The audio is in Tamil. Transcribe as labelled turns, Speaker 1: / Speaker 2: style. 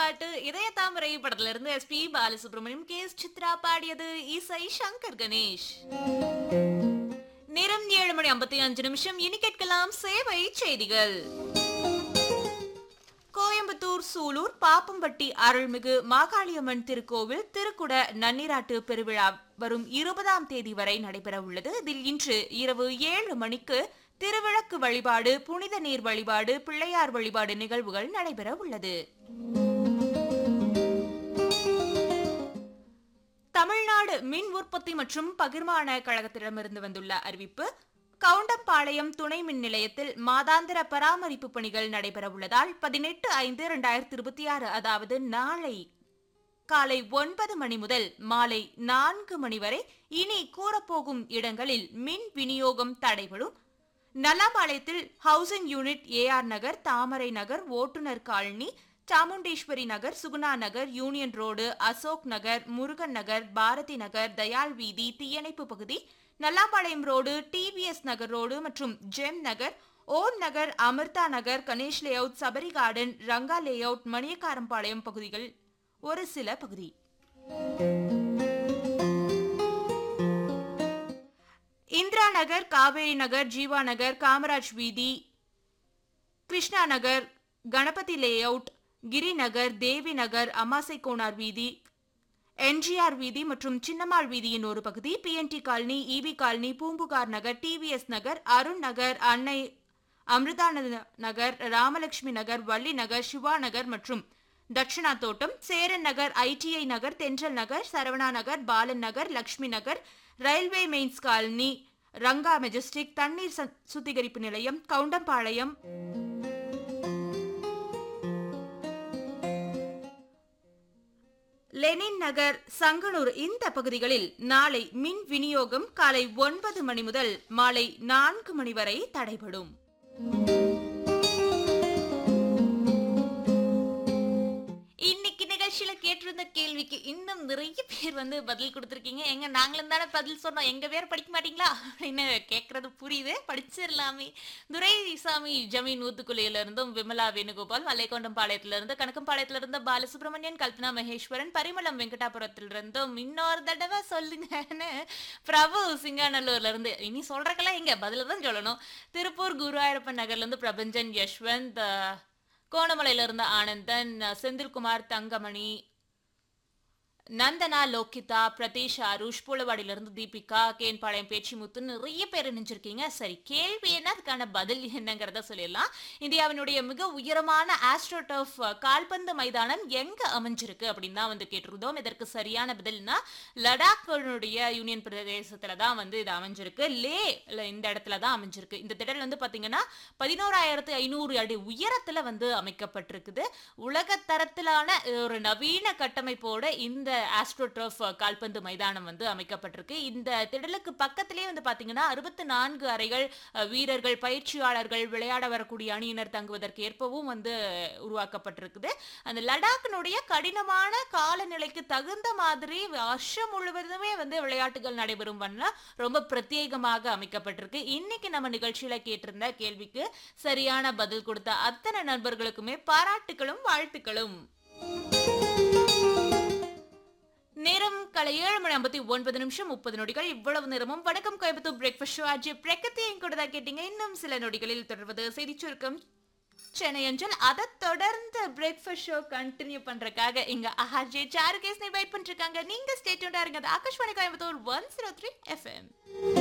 Speaker 1: பாட்டு இதய தாமரை படத்துல இருந்து S P Balasubramaniam K S Chithra பாடியது இசை சங்கர் கணேஷ் நேரம் ஏழு மணி ஐம்பத்தி அஞ்சு நிமிஷம் இனி கேட்கலாம் சேவை செய்திகள் கோயம்புத்தூர் சூலூர் பாப்பம்பட்டி அருள்மிகு மாகாளியம்மன் திருக்கோவில் திருக்குட நன்னீராட்டு பெருவிழா வரும் இருபதாம் தேதி வரை நடைபெற உள்ளது இதில் இன்று இரவு ஏழு மணிக்கு திருவிளக்கு வழிபாடு புனித நீர் வழிபாடு பிள்ளையார் வழிபாடு நிகழ்வுகள் நடைபெற உள்ளது தமிழ்நாடு மின் உற்பத்தி மற்றும் பகிர்மான கழகத்திடமிருந்து வந்துள்ள அறிவிப்பு கவுண்டம்பாளையம் துணை மின் நிலையத்தில் மாதாந்திர பராமரிப்பு பணிகள் நடைபெற உள்ளதால் பதினெட்டு ஐந்து இரண்டாயிரத்தி இருபத்தி ஆறு அதாவது நாளை காலை ஒன்பது மணி முதல் மாலை நான்கு மணி வரை இனி கூறப்போகும் இடங்களில் மின் விநியோகம் தடைபடும் நல்லாபாளையத்தில் housing unit AR Nagar Thamarai Nagar ஓட்டுநர் colony Chamundeswari Nagar Suguna Nagar union road Ashok Nagar Murugan Nagar Bharathi Nagar Dayal வீதி தீயணைப்பு பகுதி Nallapalayam road TVS Nagar road மற்றும் gem Nagar Om Nagar Amritha Nagar Ganesh layout Sabari garden Ranga layout Maniyakarampalayam பகுதிகள் ஒரு சில பகுதி இந்திரா நகர் காவேரி நகர் ஜீவா நகர் காமராஜ் வீதி கிருஷ்ணா நகர் கணபதி லேஅவுட் கிரி நகர் தேவி நகர் அமாசை கோனார் வீதி என்ஜிஆர் வீதி மற்றும் சின்னம்மாள் வீதியின் ஒரு பகுதி PNT colony EB colony Poompuhar Nagar TVS Nagar Arun Nagar Annai Amirthananda நகர் ராமலட்சுமி நகர் வள்ளி நகர் சிவா நகர் மற்றும் தட்சிணா தோட்டம் சேரன் நகர் ITI Nagar Thendral Nagar Saravana Nagar Balan Nagar Lakshmi Nagar railway mains colony Ranga majestic தண்ணீர் ச- சுத்திகரிப்பு நிலையம் கவுண்டம்பாளையம் லெனின் நகர் சங்கனூர் இந்த பகுதிகளில் நாளை மின் விநியோகம் காலை ஒன்பது மணி முதல் மாலை நான்கு மணி வரை தடைபடும் இன்னைக்கு நிகழ்ச்சியில கேட்டிருந்த கேள்விக்கு இன்னும் நிறைய பேர் வந்து பதில் கொடுத்துருக்கீங்க எங்க நாங்களும் தானே பதில் சொன்னோம் எங்க பேர் படிக்க மாட்டீங்களா அப்படின்னு கேட்கறது புரியுது படிச்சிடலாமே துரைசாமி ஜமீன் ஊத்துக்குழியில இருந்தும் விமலா வேணுகோபால் மலைக்கொண்டம் பாளையத்துல இருந்து கணக்கம்பாளையத்துல இருந்து பாலசுப்ரமணியன் கல்பனா மகேஸ்வரன் பரிமளம் வெங்கடாபுரத்துல இருந்தும் இன்னொரு தடவை சொல்லுங்கன்னு பிரபு சிங்காநல்லூர்ல இருந்து இனி சொல்றக்கெல்லாம் எங்க பதில தான் சொல்லணும் திருப்பூர் குருவாயூரப்பன் நகர்ல இருந்து பிரபஞ்சன் யஷ்வந்த் அஹ், கோணமலையில இருந்த ஆனந்தன் அஹ், செந்தில்குமார் தங்கமணி நந்தனா லோகிதா பிரதீஷ் அருஷ் பூலவாடியிலிருந்து தீபிகா கேன்பாளையம் பேச்சிமுத்து நிறைய பேர் நினைச்சிருக்கீங்க சரி கேள்வி என்ன அதுக்கான பதில் என்னங்கிறத சொல்லிடலாம் இந்தியாவினுடைய மிக உயரமான ஆஸ்ட்ரோடர்ஃப் கால்பந்து மைதானம் எங்க அமைஞ்சிருக்கு அப்படின்னு தான் வந்து கேட்டிருந்தோம் இதற்கு சரியான பதில்னா லடாக்கினுடைய யூனியன் பிரதேசத்துல தான் வந்து இது அமைஞ்சிருக்கு லே ல இந்த இடத்துல தான் அமைஞ்சிருக்கு இந்த திடல் வந்து பாத்தீங்கன்னா பதினோராயிரத்து ஐநூறு அடி உயரத்துல வந்து அமைக்கப்பட்டிருக்குது உலக தரத்திலான ஒரு நவீன கட்டமைப்போட இந்த ஆஸ்ட்ரோட்ரோஃப் கால்பந்து மைதானம் வந்து அமைக்கப்பட்டிருக்கு இந்த திடலுக்கு பக்கத்திலேயே வந்து பாத்தீங்கன்னா அறுபத்தி நான்கு அறைகள் அஹ், வீரர்கள் பயிற்சியாளர்கள் விளையாட வரக்கூடிய அணியினர் தங்குவதற்கு ஏற்பவும் வந்து உருவாக்கப்பட்டிருக்குது அந்த லடாக்கினுடைய கடினமான காலநிலைக்கு தகுந்த மாதிரி வருஷம் முழுவதுமே வந்து விளையாட்டுகள் நடைபெறும் வண்ணம் ரொம்ப பிரத்யேகமாக அமைக்கப்பட்டிருக்கு இன்னைக்கு நம்ம நிகழ்ச்சியில கேட்டிருந்த கேள்விக்கு சரியான பதில் கொடுத்த அத்தனை நண்பர்களுக்குமே பாராட்டுகளும் வாழ்த்துக்களும் நேரம் காலை ஏழு மணி ஐம்பத்தி ஒன்பது நிமிஷம் முப்பது நொடிகள் இவ்வளவு நேரமும் வணக்கம் கோயம்புத்தூர் பிரேக்ஃபாஸ்ட் ஷோ ஆஜி பிரகத்தியும் கூட தான் கேட்டீங்க இன்னும் சில நொடிகளில் தொடர்வது செய்தி சுருக்கம் சென்னை அஞ்சல் அதை தொடர்ந்து பிரேக்ஃபாஸ்ட் ஷோ கண்டினியூ பண்றதுக்காக இங்க ஆர்ஜே சாரு கேஸ் வெயிட் பண்ணிருக்காங்க நீங்க ஸ்டேட்யூண்டா இருங்க அது Akashvani Coimbatore one zero three FM